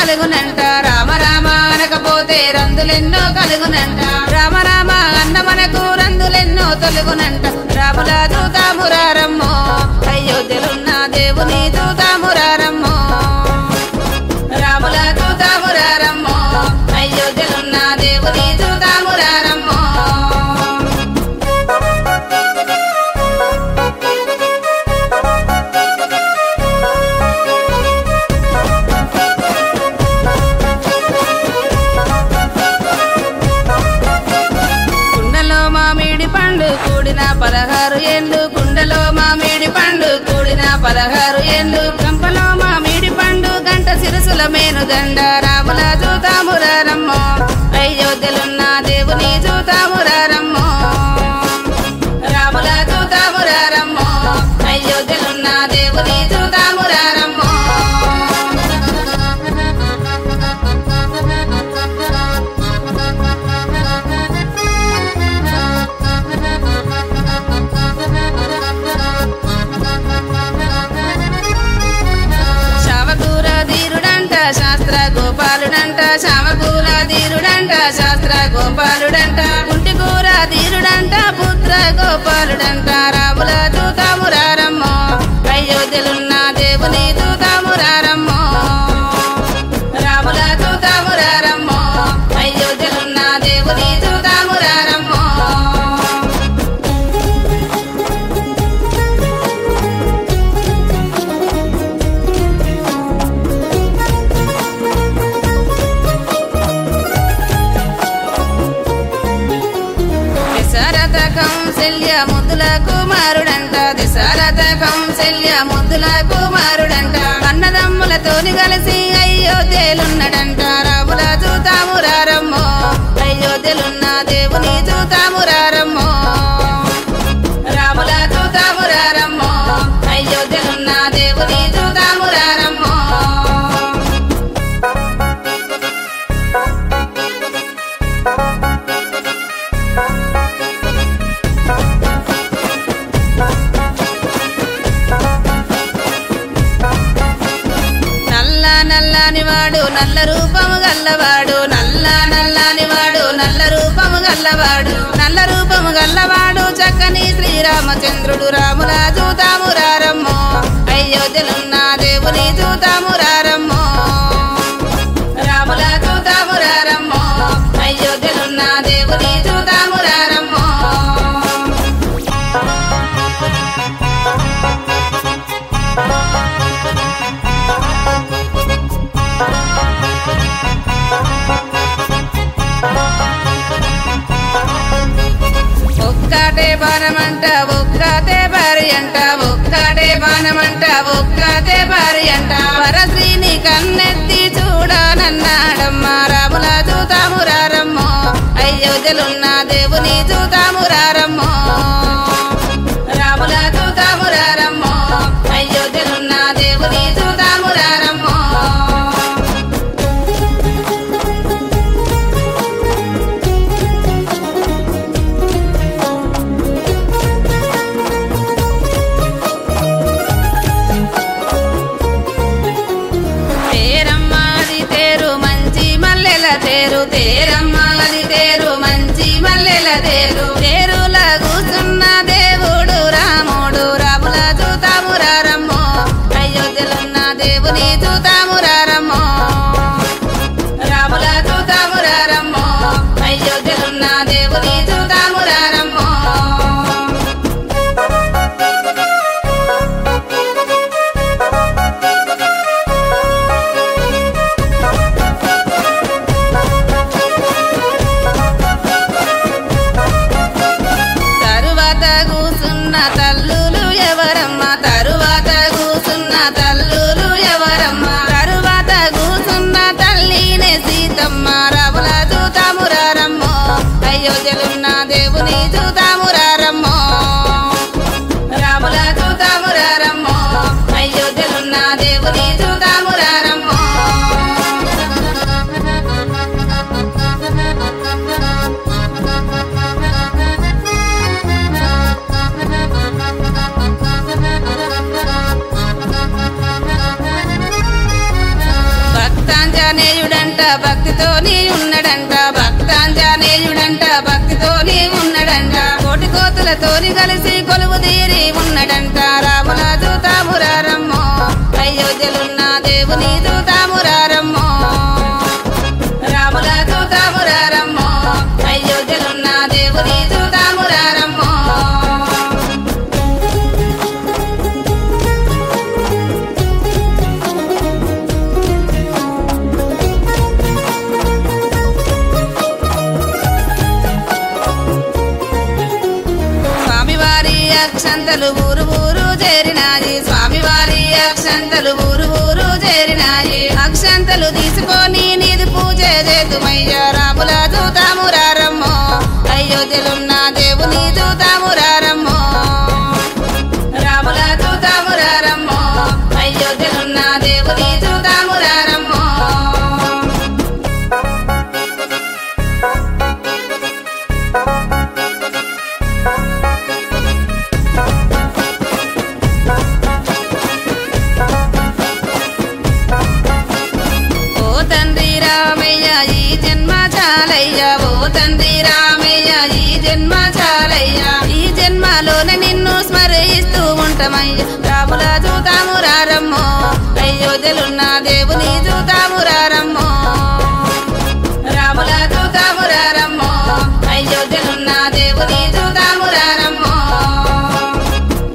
కలుగునంట రామ రామ అనకపోతే రందులెన్నో కలుగునంట రామ రామ అన్న మనకు రందులెన్నో తొలుగునంట రాముల దూతామురారమ్మో అయోధ్యలున్న దేవుని దూతామురారమ్మో రాముల దూతామురారమ్మో అయోధ్యలున్న దేవుని దూతామురారమ్మో కుండలో మామిడి పండు కూడిన పదహారు ఏళ్ళు కుండలో మామిడి పండు కూడిన పదహారు ఏళ్ళు కంపలో మామిడి పండు గంట సిరసుల మేను దండ రాముల చూతామురారమ్మో అయోధ్యలున్న దేవుని చూతామురారమ్మో రాముల చూతామురారమ్మో అయోధ్యలున్న దేవుని చూతామురారమ్మో శావకూర ధీరుడంట శాస్త్ర గోపాలుడంట శావకూర ధీరుడంట శాస్త్ర గోపాలుడంట కుంటి కూర ధీరుడంట పుత్ర గోపాలుడంట రాముల దూతామురారమ్మో అయోధ్యలున్న దేవుని దూతామురారమ్మో రాముల దూతామురారమ్మో అయోధ్యలున్న దేవుని దూతామురారమ్మో దశరథ కౌశల్య ముద్దుల కుమారుడంట దశరథ కౌశల్య ముద్దుల కుమారుడంట అన్నదమ్ములతోని కలిసి అయోధ్యలున్నడంట రాముల చూతామురారమ్మో అయోధ్యలున్న దేవుని చూతామురారమ్మో రాముల చూతామురారమ్మో అయోధ్యలున్న దేవుని చూతామురారమ్మో నల్ల నల్లని వాడు నల్ల రూపము గల్లవాడు నల్ల నల్లని వాడు నల్ల రూపము గల్లవాడు నల్ల రూపము గల్లవాడు చక్కని శ్రీరామచంద్రుడు రాముల చూతామురారమ్మో అయోధ్యలున్న దేవుని చూతామురారమ్మో రాముల చూతామురారమ్మో అయోధ్యలున్న దేవుని చూతామురారమ్మో ఒక్కటే బాణమంట ఒక్కతే భార్య అంట ఒక్కటే బాణమంట ఒక్కతే భార్య అంట వరశ్రీని కన్నెత్తి చూడనన్నాడమ్మా రాముల చూతామురారమ్మో అయోధ్యలున్న దేవుని చూతామురారమ్మో రాముల చూతామురారమ్మో అయోధ్యలున్న దేవుని చూతామురారమ్మో తేరమ్మాది తేరు మంచి మల్లెల తేరు తేరమ్మాది తేరు మంచి మల్లెల తేరు తేరుల కూర్చున్న దేవుడు రాముడు రాముల చూతామురారమ్మో అయోధ్యలున్న దేవుని చూతామురారమ్మో రాముల చూతామురారమ్మో అయోధ్యలున్న దేవుని చూతామురారమ్మో భక్తితోని ఉన్నడంట భక్తాంజనేయుడంట భక్తితోని ఉన్నడంట కోటి కోతులతోని కలిసి కొలువు తీరి ఉన్నడంట రాముల చూతామురారమ్మో అయోధ్యలున్న దేవుని చూతామురారమ్మో రాముల చూతామురారమ్మో అయోధ్యలున్న దేవుని చూతామురారమ్మో స్వామివారి అక్షంతలు ఊరు ఊరు చేరినాయి స్వామివారి అక్షంతలు ఊరు ఊరు చేరినాయి అక్షంతలు తీసుకొని నీది పూజ చేతుమయ్య రాముల చూతాము రారమ్మో అయోధ్యలున్న దేవుని చూతాము రారమ్మో రాముల చూతాము రారమ్మో అయోధ్యలున్న దేవుని చూతాము రారమ్మో ఓ తండ్రి రామయ్య ఈ జన్మ చాలయ్య ఓ తండ్రి రామయ్య ఈ జన్మ చాలయ్య ఈ జన్మలోన నిన్ను స్మరిస్తూ ఉంటామయ్య రాముల చూతాము రారమ్మో